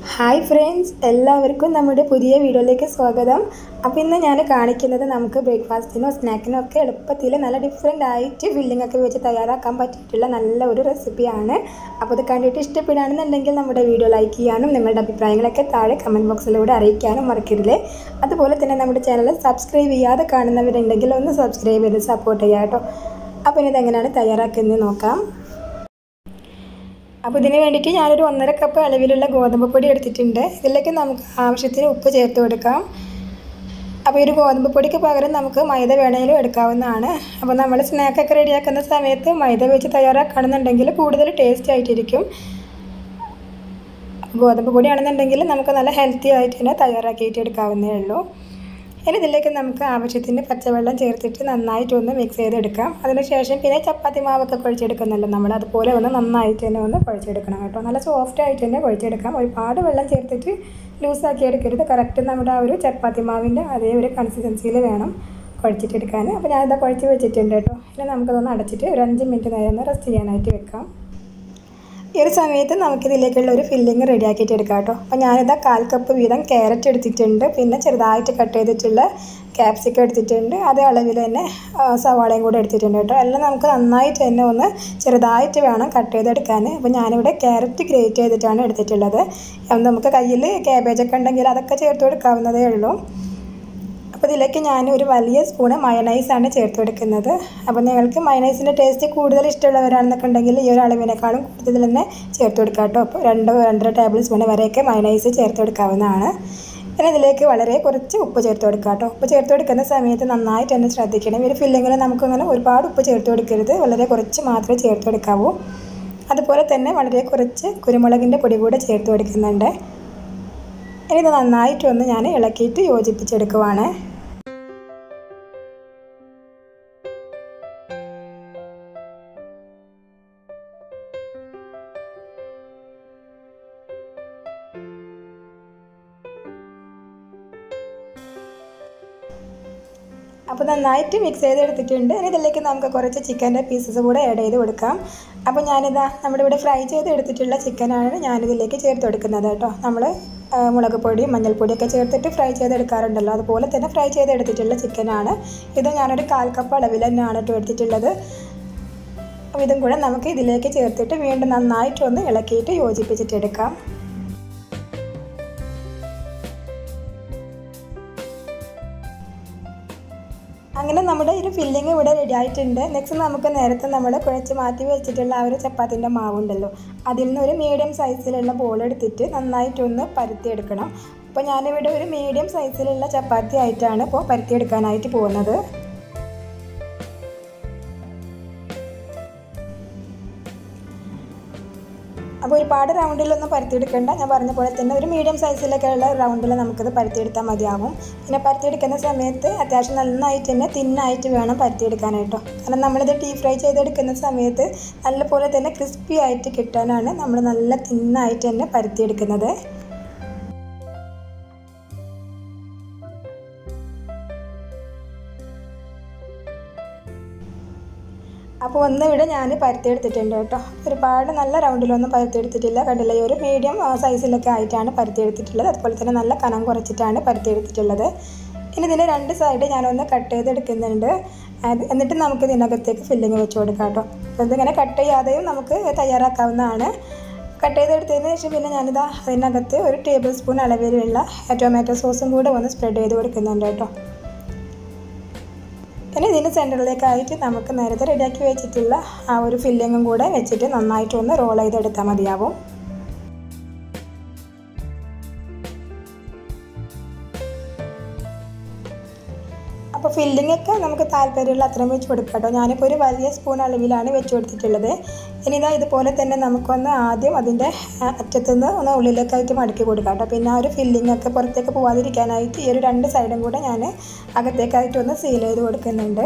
hi friends എല്ലാവർക്കും നമ്മുടെ പുതിയ വീഡിയോയിലേക്ക് സ്വാഗതം അപ്പോൾ ഇന്ന് ഞാൻ കാണിക്കുന്നത് നമുക്ക് ബ്രേക്ക്ഫാസ്റ്റിനോ സ്നാക്കിനോ ഒക്കെ എളുപ്പത്തിൽ നല്ല ഡിഫറെൻ്റ് ആയിട്ട് ഫില്ലിംഗ് ഒക്കെ വെച്ച് തയ്യാറാക്കാൻ പറ്റിയിട്ടുള്ള നല്ല ഒരു റെസിപ്പിയാണ് അപ്പോൾ ഇത് കണ്ടിട്ട് ഇഷ്ടപ്പെടുകയാണെന്നുണ്ടെങ്കിൽ നമ്മുടെ വീഡിയോ ലൈക്ക് ചെയ്യാനും നിങ്ങളുടെ അഭിപ്രായങ്ങളൊക്കെ താഴെ കമൻറ്റ് ബോക്സിലൂടെ അറിയിക്കാനും മറക്കരുത് അതുപോലെ തന്നെ നമ്മുടെ ചാനൽ സബ്സ്ക്രൈബ് ചെയ്യാതെ കാണുന്നവരുണ്ടെങ്കിൽ ഒന്ന് സബ്സ്ക്രൈബ് ചെയ്ത് സപ്പോർട്ട് ചെയ്യാം കേട്ടോ അപ്പോൾ ഇനി ഇതെങ്ങനെയാണ് തയ്യാറാക്കുന്നത് നോക്കാം അപ്പോൾ ഇതിന് വേണ്ടിയിട്ട് ഞാനൊരു ഒന്നര കപ്പ് അളവിലുള്ള ഗോതമ്പ് പൊടി എടുത്തിട്ടുണ്ട് ഇതിലേക്ക് നമുക്ക് ആവശ്യത്തിന് ഉപ്പ് ചേർത്ത് കൊടുക്കാം അപ്പോൾ ഈ ഒരു ഗോതമ്പ് പൊടിക്ക് പകരം നമുക്ക് മൈദ വേണമെങ്കിലും എടുക്കാവുന്നതാണ് അപ്പോൾ നമ്മൾ സ്നാക്കൊക്കെ റെഡിയാക്കുന്ന സമയത്ത് മൈദ വെച്ച് തയ്യാറാക്കുകയാണെന്നുണ്ടെങ്കിൽ കൂടുതൽ ടേസ്റ്റി ആയിട്ടിരിക്കും ഗോതമ്പ് പൊടിയാണെന്നുണ്ടെങ്കിൽ നമുക്ക് നല്ല ഹെൽത്തി ആയിട്ട് തന്നെ തയ്യാറാക്കിയിട്ട് എടുക്കാവുന്നേ ഉള്ളൂ ഇനി ഇതിലേക്ക് നമുക്ക് ആവശ്യത്തിന് പച്ചവെള്ളം ചേർത്തിട്ട് നന്നായിട്ടൊന്ന് മിക്സ് ചെയ്തെടുക്കാം അതിനുശേഷം പിന്നെ ചപ്പാത്തി മാവൊക്കെ കുഴച്ചെടുക്കുന്നുണ്ട് നമ്മൾ അതുപോലെ ഒന്ന് നന്നായിട്ട് തന്നെ ഒന്ന് കുഴച്ചെടുക്കണം കേട്ടോ നല്ല സോഫ്റ്റ് ആയിട്ട് തന്നെ കുഴച്ചെടുക്കാം ഒരുപാട് വെള്ളം ചേർത്തിട്ട് ലൂസാക്കി എടുക്കരുത് കറക്റ്റ് നമ്മുടെ ആ ഒരു ചപ്പാത്തി മാവിൻ്റെ അതേ ഒരു കൺസിസ്റ്റൻസിയിൽ വേണം കുഴച്ചിട്ടെടുക്കാൻ അപ്പോൾ ഞാനിതാ കുഴച്ച് വെച്ചിട്ടുണ്ട് കേട്ടോ ഇനി നമുക്കതൊന്ന് അടച്ചിട്ട് ഒരു അഞ്ച് മിനിറ്റ് നേരം ഒന്ന് റെസ്റ്റ് ചെയ്യാനായിട്ട് വെക്കാം ഈ ഒരു സമയത്ത് നമുക്കിതിലേക്കുള്ള ഒരു ഫില്ലിങ് റെഡി ആക്കിയിട്ട് എടുക്കാം കേട്ടോ അപ്പോൾ ഞാനിതാ കാൽ കപ്പ് വീതം ക്യാരറ്റ് എടുത്തിട്ടുണ്ട് പിന്നെ ചെറുതായിട്ട് കട്ട് ചെയ്തിട്ടുള്ള ക്യാപ്സിക്കം എടുത്തിട്ടുണ്ട് അതേ അളവിൽ തന്നെ സവാളയും കൂടെ എടുത്തിട്ടുണ്ട് കേട്ടോ എല്ലാം നമുക്ക് നന്നായിട്ട് തന്നെ ഒന്ന് ചെറുതായിട്ട് വേണം കട്ട് ചെയ്തെടുക്കാൻ അപ്പോൾ ഞാനിവിടെ ക്യാരറ്റ് ഗ്രേറ്റ് ചെയ്തിട്ടാണ് എടുത്തിട്ടുള്ളത് നമുക്ക് കയ്യിൽ ക്യാബേജൊക്കെ ഉണ്ടെങ്കിൽ അതൊക്കെ ചേർത്ത് കൊടുക്കാവുന്നതേ ഉള്ളൂ അപ്പോൾ ഇതിലേക്ക് ഞാൻ ഒരു വലിയ സ്പൂണ് മയണൈസാണ് ചേർത്ത് കൊടുക്കുന്നത് അപ്പോൾ നിങ്ങൾക്ക് മയണൈസിൻ്റെ ടേസ്റ്റ് കൂടുതൽ ഇഷ്ടമുള്ളവരാണെന്നൊക്കെ ഉണ്ടെങ്കിൽ ഈ ഒരു അളവിനേക്കാളും കൂടുതൽ തന്നെ ചേർത്ത് കൊടുക്കാം കേട്ടോ അപ്പോൾ രണ്ട് രണ്ടര ടേബിൾ സ്പൂൺ വരെയൊക്കെ മയണൈസ് ചേർത്ത് കൊടുക്കാവുന്നതാണ് പിന്നെ ഇതിലേക്ക് വളരെ കുറച്ച് ഉപ്പ് ചേർത്ത് കൊടുക്കാം കേട്ടോ ഉപ്പ് ചേർത്ത് കൊടുക്കുന്ന സമയത്ത് നന്നായിട്ട് തന്നെ ശ്രദ്ധിക്കണം ഈ ഒരു ഫില്ലിങ്ങിൽ നമുക്കങ്ങനെ ഒരുപാട് ഉപ്പ് ചേർത്ത് കൊടുക്കരുത് വളരെ കുറച്ച് മാത്രമേ ചേർത്ത് കൊടുക്കാവൂ അതുപോലെ തന്നെ വളരെ കുറച്ച് കുരുമുളകിൻ്റെ പൊടി കൂടെ ചേർത്ത് കൊടുക്കുന്നുണ്ട് ഇനി ഇത് നന്നായിട്ടൊന്ന് ഞാൻ ഇളക്കിയിട്ട് യോജിപ്പിച്ചെടുക്കുവാണ് അപ്പോൾ നന്നായിട്ട് മിക്സ് ചെയ്തെടുത്തിട്ടുണ്ട് ഇനി ഇതിലേക്ക് നമുക്ക് കുറച്ച് ചിക്കൻ്റെ പീസസ് കൂടെ ആഡ് ചെയ്ത് കൊടുക്കാം അപ്പോൾ ഞാനിതാ നമ്മുടെ ഇവിടെ ഫ്രൈ ചെയ്ത് എടുത്തിട്ടുള്ള ചിക്കനാണ് ഞാനിതിലേക്ക് ചേർത്ത് കൊടുക്കുന്നത് കേട്ടോ നമ്മൾ മുളക് പൊടി മഞ്ഞൾപ്പൊടിയൊക്കെ ചേർത്തിട്ട് ഫ്രൈ ചെയ്തെടുക്കാറുണ്ടല്ലോ അതുപോലെ തന്നെ ഫ്രൈ ചെയ്തെടുത്തിട്ടുള്ള ചിക്കനാണ് ഇത് ഞാനൊരു കാൽ കപ്പ് അളവിൽ തന്നെയാണ് കേട്ടോ എടുത്തിട്ടുള്ളത് അപ്പോൾ ഇതും കൂടെ നമുക്ക് ഇതിലേക്ക് ചേർത്തിട്ട് വീണ്ടും നന്നായിട്ടൊന്ന് ഇളക്കിയിട്ട് യോജിപ്പിച്ചിട്ടെടുക്കാം അങ്ങനെ നമ്മുടെ ഒരു ഫില്ലിങ് ഇവിടെ റെഡി ആയിട്ടുണ്ട് നെക്സ്റ്റ് നമുക്ക് നേരത്തെ നമ്മൾ കുഴച്ച് മാറ്റി വെച്ചിട്ടുള്ള ആ ഒരു ചപ്പാത്തിൻ്റെ മാവുണ്ടല്ലോ അതിൽ നിന്ന് ഒരു മീഡിയം സൈസിലുള്ള ബോൾ എടുത്തിട്ട് നന്നായിട്ടൊന്ന് പരത്തിയെടുക്കണം അപ്പോൾ ഞാനിവിടെ ഒരു മീഡിയം സൈസിലുള്ള ചപ്പാത്തി ആയിട്ടാണ് ഇപ്പോൾ പരത്തിയെടുക്കാനായിട്ട് പോകുന്നത് അപ്പോൾ ഒരുപാട് റൗണ്ടിലൊന്നും പരത്തിയെടുക്കേണ്ട ഞാൻ പറഞ്ഞ പോലെ തന്നെ ഒരു മീഡിയം സൈസിലൊക്കെ ഉള്ള റൗണ്ടിൽ നമുക്കത് പരത്തിയെടുത്താൽ മതിയാവും പിന്നെ പരത്തിയെടുക്കുന്ന സമയത്ത് അത്യാവശ്യം നന്നായിട്ട് തന്നെ തിന്നായിട്ട് വേണം പരത്തിയെടുക്കാനായിട്ടോ കാരണം നമ്മളിത് ഡീപ് ഫ്രൈ ചെയ്തെടുക്കുന്ന സമയത്ത് നല്ലപോലെ തന്നെ ക്രിസ്പി ആയിട്ട് കിട്ടാനാണ് നമ്മൾ നല്ല തിന്നായിട്ട് തന്നെ പരത്തിയെടുക്കുന്നത് അപ്പോൾ ഒന്ന് ഇവിടെ ഞാൻ പരത്തിയെടുത്തിട്ടുണ്ട് കേട്ടോ ഒരുപാട് നല്ല റൗണ്ടിലൊന്നും പരത്തിയെടുത്തിട്ടില്ല കണ്ടില്ല ഈ ഒരു മീഡിയം സൈസിലൊക്കെ ആയിട്ടാണ് പരത്തിയെടുത്തിട്ടുള്ളത് അതുപോലെ തന്നെ നല്ല കനം കുറച്ചിട്ടാണ് പരത്തിയെടുത്തിട്ടുള്ളത് ഇനി ഇതിൻ്റെ രണ്ട് സൈഡ് ഞാനൊന്ന് കട്ട് ചെയ്തെടുക്കുന്നുണ്ട് എന്നിട്ട് നമുക്ക് ഇതിനകത്തേക്ക് ഫില്ലിങ് വെച്ച് കൊടുക്കാം കേട്ടോ അപ്പോൾ ഇതിങ്ങനെ കട്ട് ചെയ്യാതെയും നമുക്ക് തയ്യാറാക്കാവുന്നതാണ് കട്ട് ചെയ്തെടുത്തതിന് ശേഷം പിന്നെ ഞാനിതാ അതിനകത്ത് ഒരു ടേബിൾ സ്പൂൺ അളവിലുള്ള ടൊമാറ്റോ സോസും കൂടെ ഒന്ന് സ്പ്രെഡ് ചെയ്ത് കൊടുക്കുന്നുണ്ട് കേട്ടോ ഇനി ഇതിൻ്റെ സെൻറ്ററിലേക്കായിട്ട് നമുക്ക് നേരത്തെ റെഡിയാക്കി വെച്ചിട്ടുള്ള ആ ഒരു ഫില്ലിങ്ങും കൂടെ വെച്ചിട്ട് നന്നായിട്ടൊന്ന് റോൾ ചെയ്തെടുത്താൽ മതിയാവും അപ്പോൾ ഫില്ലിംഗ് ഒക്കെ നമുക്ക് താല്പര്യമുള്ള അത്രയും വെച്ച് കൊടുക്കാം കേട്ടോ ഞാനിപ്പോൾ ഒരു വലിയ സ്പൂൺ അളവിലാണ് വെച്ച് കൊടുത്തിട്ടുള്ളത് ഇനി ഇതാ ഇതുപോലെ തന്നെ നമുക്കൊന്ന് ആദ്യം അതിൻ്റെ അറ്റത്തുനിന്ന് ഒന്ന് ഉള്ളിലേക്കായിട്ട് മടക്കി കൊടുക്കാം കേട്ടോ പിന്നെ ആ ഒരു ഫില്ലിംഗ് ഒക്കെ പുറത്തേക്ക് പോവാതിരിക്കാനായിട്ട് ഈ ഒരു രണ്ട് സൈഡും കൂടെ ഞാൻ അകത്തേക്കായിട്ട് ഒന്ന് സീൽ ചെയ്ത് കൊടുക്കുന്നുണ്ട്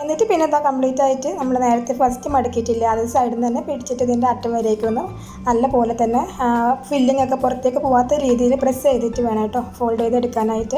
എന്നിട്ട് പിന്നെ ഇതാ കംപ്ലീറ്റ് ആയിട്ട് നമ്മൾ നേരത്തെ ഫസ്റ്റ് മടക്കിയിട്ടില്ല അത് സൈഡിൽ നിന്ന് തന്നെ പിടിച്ചിട്ട് ഇതിൻ്റെ അറ്റം വരേക്ക് ഒന്ന് നല്ല പോലെ തന്നെ ഫില്ലിംഗ് ഒക്കെ പുറത്തേക്ക് പോകാത്ത രീതിയിൽ പ്രസ് ചെയ്തിട്ട് വേണം കേട്ടോ ഫോൾഡ് ചെയ്തെടുക്കാനായിട്ട്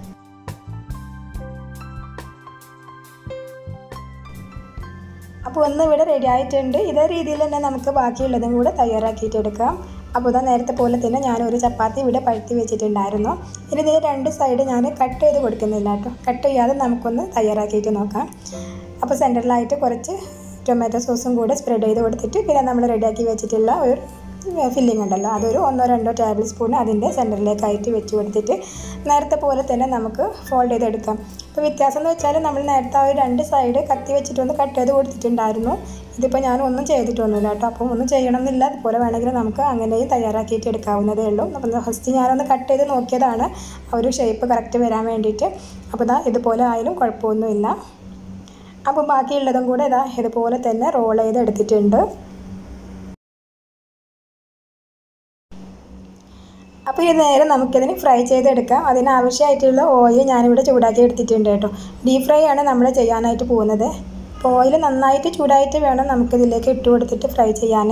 അപ്പോൾ ഒന്ന് ഇവിടെ റെഡി ആയിട്ടുണ്ട് ഇതേ രീതിയിൽ തന്നെ നമുക്ക് ബാക്കിയുള്ളതും കൂടെ തയ്യാറാക്കിയിട്ട് എടുക്കാം അപ്പോൾ ഇതാ നേരത്തെ പോലെ തന്നെ ഞാൻ ഒരു ചപ്പാത്തി ഇവിടെ പഴുത്തി വെച്ചിട്ടുണ്ടായിരുന്നു ഇനി ഇതിന് രണ്ട് സൈഡ് ഞാൻ കട്ട് ചെയ്ത് കൊടുക്കുന്നില്ല കേട്ടോ കട്ട് ചെയ്യാതെ നമുക്കൊന്ന് തയ്യാറാക്കിയിട്ട് നോക്കാം അപ്പോൾ സെൻറ്ററിലായിട്ട് കുറച്ച് ടൊമാറ്റോ സോസും കൂടെ സ്പ്രെഡ് ചെയ്ത് കൊടുത്തിട്ട് പിന്നെ നമ്മൾ റെഡിയാക്കി വെച്ചിട്ടുള്ള ഒരു ഫില്ലിംഗ് ഉണ്ടല്ലോ അതൊരു ഒന്നോ രണ്ടോ ടേബിൾ സ്പൂൺ അതിൻ്റെ സെൻറ്ററിലേക്കായിട്ട് വെച്ച് കൊടുത്തിട്ട് നേരത്തെ പോലെ തന്നെ നമുക്ക് ഫോൾഡ് ചെയ്തെടുക്കാം അപ്പോൾ വ്യത്യാസം എന്ന് വെച്ചാൽ നമ്മൾ നേരത്തെ ആ ഒരു രണ്ട് സൈഡ് കത്തി വെച്ചിട്ടൊന്ന് കട്ട് ചെയ്ത് കൊടുത്തിട്ടുണ്ടായിരുന്നു ഇതിപ്പോൾ ഞാൻ ഒന്നും ചെയ്തിട്ടൊന്നുമില്ല കേട്ടോ അപ്പം ഒന്നും ചെയ്യണമെന്നില്ല അതുപോലെ വേണമെങ്കിൽ നമുക്ക് അങ്ങനെയും തയ്യാറാക്കിയിട്ട് എടുക്കാവുന്നതേ ഉള്ളൂ അപ്പം ഫസ്റ്റ് ഞാനൊന്ന് കട്ട് ചെയ്ത് നോക്കിയതാണ് ആ ഒരു ഷേപ്പ് കറക്റ്റ് വരാൻ വേണ്ടിയിട്ട് അപ്പോൾ ഇതാ ഇതുപോലെ ആയാലും കുഴപ്പമൊന്നുമില്ല അപ്പോൾ ബാക്കിയുള്ളതും കൂടെ ഇതാ ഇതുപോലെ തന്നെ റോൾ ചെയ്ത് എടുത്തിട്ടുണ്ട് അപ്പോൾ ഇത് നേരെ നമുക്കിതിന് ഫ്രൈ ചെയ്തെടുക്കാം അതിനാവശ്യമായിട്ടുള്ള ഓയിൽ ഞാനിവിടെ ചൂടാക്കി എടുത്തിട്ടുണ്ട് കേട്ടോ ഡീപ് ഫ്രൈ ആണ് നമ്മൾ ചെയ്യാനായിട്ട് പോകുന്നത് അപ്പോൾ ഓയിൽ നന്നായിട്ട് ചൂടായിട്ട് വേണം നമുക്കിതിലേക്ക് ഇട്ട് കൊടുത്തിട്ട് ഫ്രൈ ചെയ്യാൻ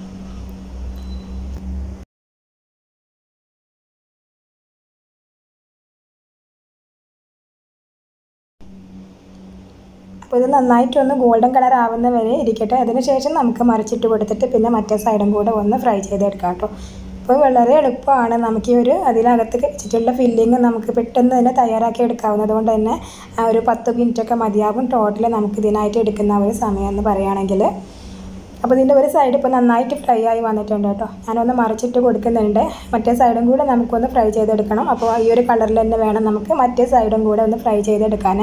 അപ്പോൾ ഇത് നന്നായിട്ടൊന്ന് ഗോൾഡൻ കളർ ആവുന്ന വരെ ഇരിക്കട്ടെ അതിനുശേഷം നമുക്ക് മറിച്ചിട്ട് കൊടുത്തിട്ട് പിന്നെ മറ്റേ സൈഡും കൂടെ ഒന്ന് ഫ്രൈ ചെയ്തെടുക്കാം കേട്ടോ അപ്പോൾ വളരെ എളുപ്പമാണ് നമുക്ക് ഈ ഒരു അതിനകത്ത് വെച്ചിട്ടുള്ള ഫില്ലിങ് നമുക്ക് പെട്ടെന്ന് തന്നെ തയ്യാറാക്കി എടുക്കാവുന്നത് കൊണ്ട് തന്നെ ആ ഒരു പത്ത് മിനിറ്റൊക്കെ മതിയാവും ടോട്ടൽ നമുക്ക് ഇതിനായിട്ട് എടുക്കുന്ന ഒരു സമയം എന്ന് പറയുകയാണെങ്കിൽ അപ്പോൾ ഇതിൻ്റെ ഒരു സൈഡ് ഇപ്പോൾ നന്നായിട്ട് ഫ്രൈ ആയി വന്നിട്ടുണ്ട് കേട്ടോ ഞാനൊന്ന് മറിച്ചിട്ട് കൊടുക്കുന്നുണ്ട് മറ്റേ സൈഡും കൂടെ നമുക്കൊന്ന് ഫ്രൈ ചെയ്തെടുക്കണം അപ്പോൾ ഈ ഒരു കളറിൽ തന്നെ വേണം നമുക്ക് മറ്റേ സൈഡും കൂടെ ഒന്ന് ഫ്രൈ ചെയ്തെടുക്കാൻ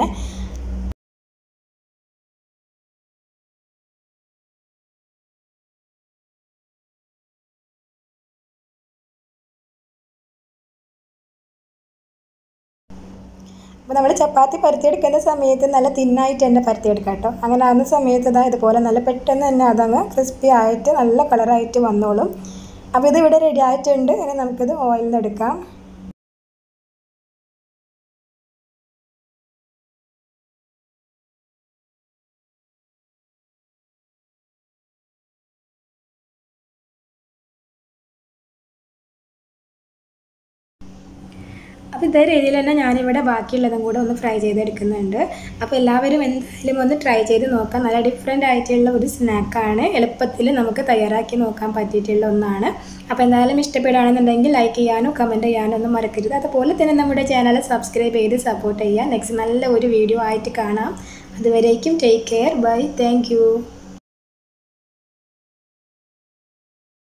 അപ്പോൾ നമ്മൾ ചപ്പാത്തി പരത്തിയെടുക്കുന്ന സമയത്ത് നല്ല തിന്നായിട്ട് തന്നെ പരത്തിയെടുക്കാം കേട്ടോ അങ്ങനെ ആകുന്ന സമയത്ത് ഇതാ ഇതുപോലെ നല്ല പെട്ടെന്ന് തന്നെ അതങ്ങ് ക്രിസ്പി ആയിട്ട് നല്ല കളറായിട്ട് വന്നോളും അപ്പോൾ ഇത് ഇവിടെ റെഡി ആയിട്ടുണ്ട് ഇനി നമുക്കിത് ഓയിലിൽ നിന്ന് എടുക്കാം അപ്പോൾ ഇതേ രീതിയിൽ തന്നെ ഞാനിവിടെ ബാക്കിയുള്ളതും കൂടെ ഒന്ന് ഫ്രൈ ചെയ്തെടുക്കുന്നുണ്ട് അപ്പോൾ എല്ലാവരും എന്തായാലും ഒന്ന് ട്രൈ ചെയ്ത് നോക്കാം നല്ല ഡിഫറെൻ്റ് ആയിട്ടുള്ള ഒരു സ്നാക്കാണ് എളുപ്പത്തിൽ നമുക്ക് തയ്യാറാക്കി നോക്കാൻ പറ്റിയിട്ടുള്ള ഒന്നാണ് അപ്പോൾ എന്തായാലും ഇഷ്ടപ്പെടുകയാണെന്നുണ്ടെങ്കിൽ ലൈക്ക് ചെയ്യാനും കമൻറ്റ് ചെയ്യാനും ഒന്നും മറക്കരുത് അതുപോലെ തന്നെ നമ്മുടെ ചാനൽ സബ്സ്ക്രൈബ് ചെയ്ത് സപ്പോർട്ട് ചെയ്യുക നെക്സ്റ്റ് നല്ല ഒരു വീഡിയോ ആയിട്ട് കാണാം അതുവരേക്കും ടേക്ക് കെയർ ബൈ താങ്ക്